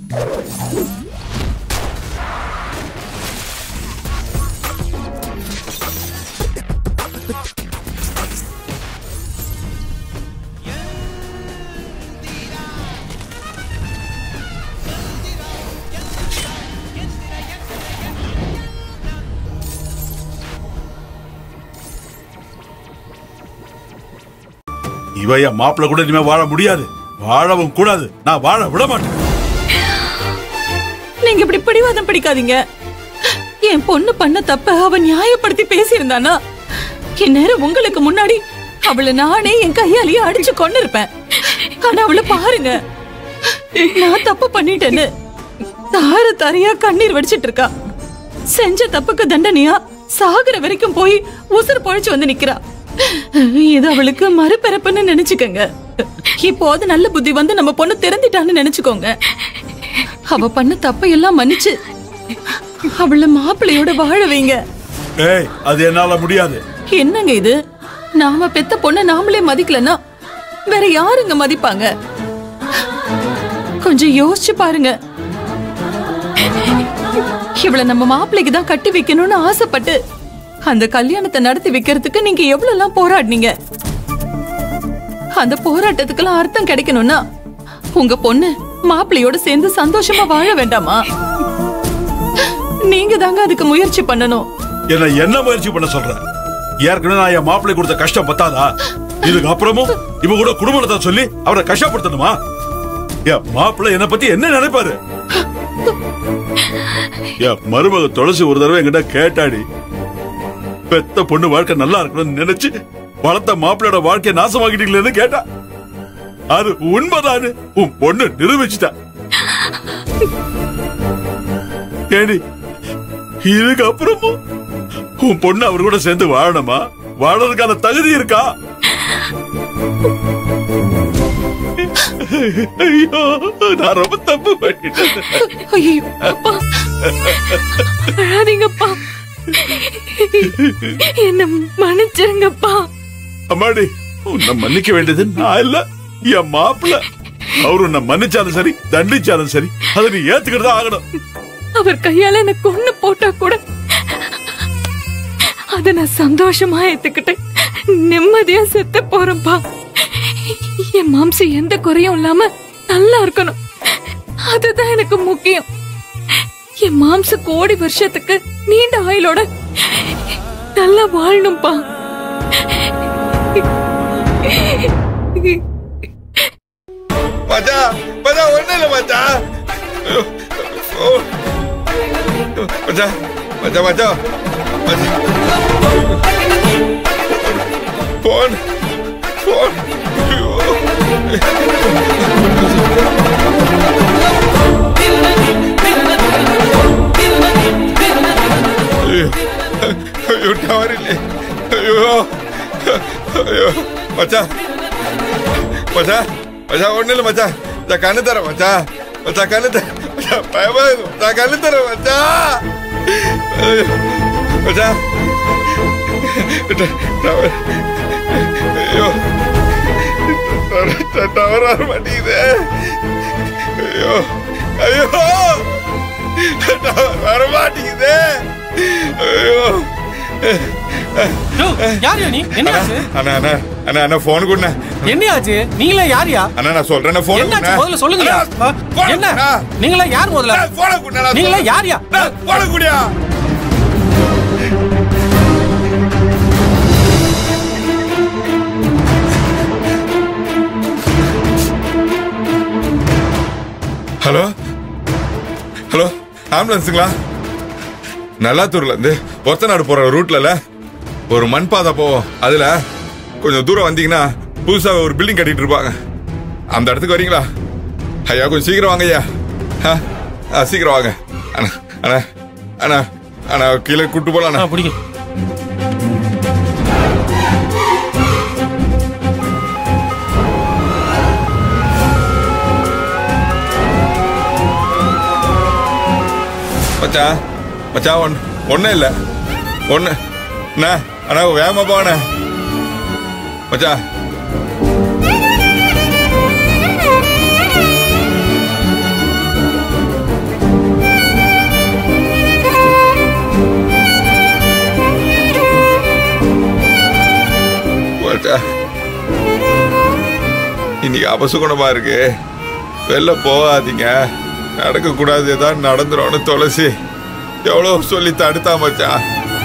இவ என் மாப்பிள்ள கூட இனிமே வாழ முடியாது வாழவும் கூடாது நான் வாழ விட மாட்டேன் நீங்க இப்படி பிடிவாதம் பிடிக்காதீங்க என் பொண்ணு பண்ண தப்ப அவ நியாயப்படுத்தி பேசியிருந்தானா இந்நேரம் உங்களுக்கு முன்னாடி அவளை நானே என் கையாலேயே அடிச்சு கொண்டு இருப்பேன் ஆனா அவளை பாருங்க நான் தப்பு பண்ணிட்டேன்னு தார தாரையா கண்ணீர் வடிச்சிட்டு இருக்கா செஞ்ச தப்புக்கு தண்டனையா சாகுற வரைக்கும் போய் உசுறு பொழைச்சு வந்து நிக்கிறா இது அவளுக்கு மறுபிறப்புன்னு நினைச்சுக்கோங்க இப்போது நல்ல புத்தி வந்து நம்ம பொண்ணு திறந்துட்டான்னு நினைச்சுக்கோங்க அவ பண்ண தப்பை எல்லாம் மன்னிச்சு அவள மாப்பிள்ளையோட வாழ வைங்க ஏய் அது என்னால முடியாது என்னங்க இது நாம பெத்த பொண்ண நாமளே மதிக்கலன்னா வேற யாருங்க மதிப்பாங்க கொஞ்சம் யோசிச்சு பாருங்க இவள நம்ம மாப்பிள்ளைக்கு தான் கட்டி வைக்கணும்னு ஆசைப்பட்டு அந்த கல்யாணத்தை நடத்தி வைக்கிறதுக்கு நீங்க எவ்வளவு எல்லாம் போராடினீங்க அந்த போராட்டத்துக்கெல்லாம் அர்த்தம் கிடைக்கணும்னா உங்க பொண்ணு மாப்பிள்ளையோட சேர்ந்து சந்தோஷமா வாழ வேண்டாமா நீங்க தாங்க அதுக்கு முயற்சி பண்ணணும் என்ன என்ன முயற்சி பண்ண சொல்ற ஏற்கனவே நான் என் மாப்பிள்ளை கொடுத்த கஷ்டம் பத்தாதா இதுக்கு அப்புறமும் இவ கூட குடும்பத்தை சொல்லி அவரை கஷ்டப்படுத்தணுமா என் மாப்பிள்ளை என்ன பத்தி என்ன நினைப்பாரு என் மருமக துளசி ஒரு தடவை என்கிட்ட கேட்டாடி பெத்த பொண்ணு வாழ்க்கை நல்லா இருக்கணும்னு நினைச்சு வளர்த்த மாப்பிள்ளையோட வாழ்க்கையை நாசமாக்கிட்டீங்களேன்னு கேட்டா அது உண்மைதானு உன் பொண்ணு நிரூபிச்சுட்டா ஏடி இதுக்கு அப்புறமும் உன் பொண்ணு அவர் கூட சேர்ந்து வாழணுமா வாழறதுக்கான தகுதி இருக்கா ஐயோ நான் ரொம்ப தப்பு பண்ணிட்டேன் ஐயோ அப்பா அழாதீங்கப்பா என்ன மன்னிச்சிருங்கப்பா அம்மாடி உன்னை மன்னிக்க வேண்டியது நான் இல்ல என் மாப்பிள்ள அவரு உன்னை மன்னிச்சாலும் சரி தண்டிச்சாலும் சரி அதை நீ ஏத்துக்கிட்டு தான் ஆகணும் அவர் கையால என்ன கொன்னு போட்டா கூட அத நான் சந்தோஷமா ஏத்துக்கிட்டேன் நிம்மதியா செத்து போறேன்ப்பா என் மாம்ச எந்த குறையும் இல்லாம நல்லா இருக்கணும் அதுதான் எனக்கு முக்கியம் என் மாம்ச கோடி வருஷத்துக்கு நீண்ட ஆயுளோட நல்லா வாழணும்பா மச்சான் மச்சான் ஒண்ணு இல்ல மச்சான் ஐயோ, ஓ. மச்சான் மச்சான் மச்சான் மச்சான். போன் போன் ஐயோ. ஐயோ ஐயோ டவர் இல்லை ஐயோ ஐயோ மச்சான் மச்சான் மச்சான் ஒண்ணு இல்ல மச்சான் நான் கண்ணு தரேன் மச்சான் மச்சான் கண்ணு தர மச்சான் பயமா இருக்கு நான் கண்ணு தரேன் மச்சான் ஐயோ, மச்சான் ட- டவர் ஐயோ டவர் டவர் வர மாட்டேங்குது ஐயோ ஐயோ டவர் வர மாட்டேங்குது ஐயோ யோ, யாருயா நீ என்ன ஆச்சு அண்ணா அண்ணா அண்ணா அண்ணா போன் கொடுண்ணா என்ன ஆச்சு நீங்களா யாருயா அண்ணா நான் சொல்றேன் போன் என்னாச்சு முதல்ல சொல்லுங்க என்ன நீங்களா யார் முதல்ல போன குண்ணா நீங்களா யாருயா போன குடியா ஹலோ ஹலோ ஆம்புலன்ஸுங்களா நல்லாத்தூர்ல இருந்து ஒத்தநாடு போற ரூட்ல ஒரு மண் பாதை போவோம் அதுல கொஞ்சம் தூரம் வந்தீங்கன்னா புதுசா ஒரு பில்டிங் கட்டிட்டு இருப்பாங்க அந்த இடத்துக்கு வரீங்களா ஐயா கொஞ்சம் சீக்கிரம் வாங்க ஐயா ஆ, ஆ, சீக்கிரம் வாங்க அண்ணா அண்ணா அண்ணா அண்ணா கீழே கூட்டு போலாம் அண்ணா. பிடிக்கும் மச்சான் மச்சான் ஒன் ஒன்றும் இல்லை ஒன்று அண்ணா அண்ணா வேகமா போண்ணே மச்சான் மச்சான் இன்னைக்கு அபசுகுணமா இருக்கு வெளில போகாதீங்க நடக்க கூடாது ஏதாவது நடந்துரும்னு துளசி எவ்வளவு சொல்லி தடுத்தா மச்சான்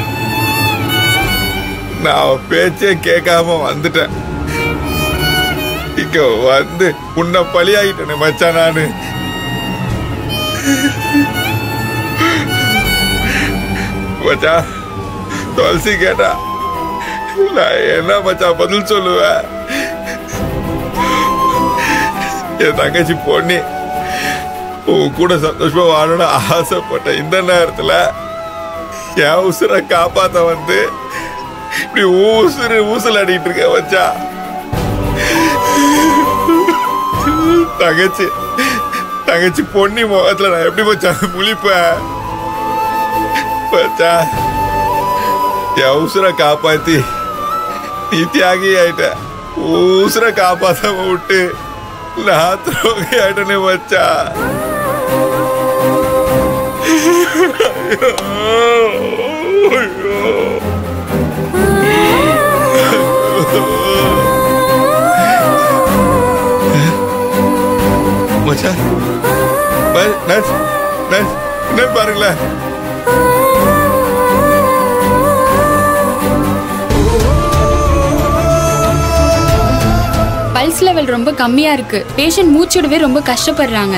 நான் அவ பேச்சே கேட்காம வந்துட்டேன் இங்க வந்து உன்னை பலியாகிட்டேனே மச்சான் நானு மச்சான் துளசி கேட்டா நான் என்ன மச்சான் பதில் சொல்லுவேன் என் தங்கச்சி பொண்ணி உன் கூட சந்தோஷமா வாழணும்னு ஆசைப்பட்ட இந்த நேரத்துல என் உசுரை காப்பாத்த வந்து இப்படி ஊசுறு ஊசல் அடிக்கிட்டு இருக்க வச்சா தங்கச்சி தங்கச்சி பொன்னி முகத்துல நான் எப்படி மச்சான் முழிப்பேன் மச்சா என் உசுரை காப்பாத்தி நீ தியாகி ஆயிட்ட உசுரை காப்பாத்தாம விட்டு நான் துரோகி ஆயிட்டனே மச்சா மச்சான் ப- நர்ஸ் நர்ஸ் என்ன பாருங்களேன் பல்ஸ் லெவல் ரொம்ப கம்மியா இருக்கு பேஷண்ட் மூச்சுடவே ரொம்ப கஷ்டப்படுறாங்க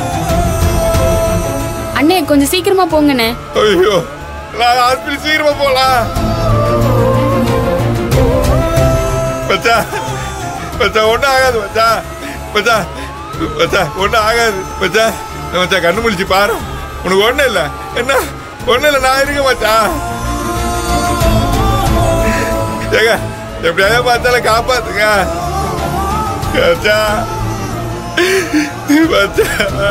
அண்ணே கொஞ்சம் சீக்கிரமா போங்கண்ணே ஐயோ நான் ஹாஸ்பிட்டல் சீக்கிரமா போலாம் மச்சா மச்சா ஒன்றும் ஆகாது மச்சா மச்சா மச்சா ஒன்றும் ஆகாது மச்சா மச்சா கண்ணு முழிச்சு பாரு உனக்கு ஒன்றும் இல்லை என்ன ஒன்றும் இல்லை நான் இருக்கேன் மச்சா ஏங்க எப்படியாவது பார்த்தாலும் காப்பாத்துங்க மச்சா மச்சா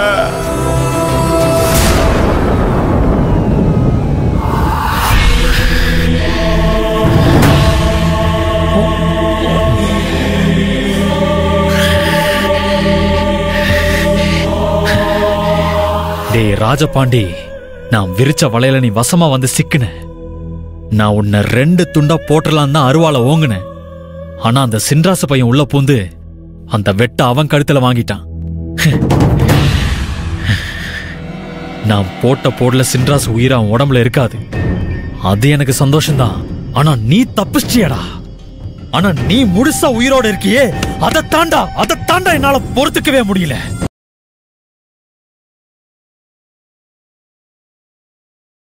டேய் ராஜபாண்டி நான் விரிச்ச வலையில நீ வசமா வந்து சிக்குன நான் உன்னை ரெண்டு துண்டா போட்டுடலாம் தான் அருவாளை ஓங்குனேன் ஆனா அந்த சின்ராச பையன் உள்ள பூந்து அந்த வெட்ட அவன் கழுத்துல வாங்கிட்டான் நான் போட்ட போடல சின்ராஸ் உயிர் அவன் உடம்புல இருக்காது அது எனக்கு சந்தோஷம்தான் ஆனா நீ தப்பிச்சிட்டியடா ஆனா நீ முழுசா உயிரோட இருக்கியே அதை தாண்டா அதை தாண்டா என்னால பொறுத்துக்கவே முடியல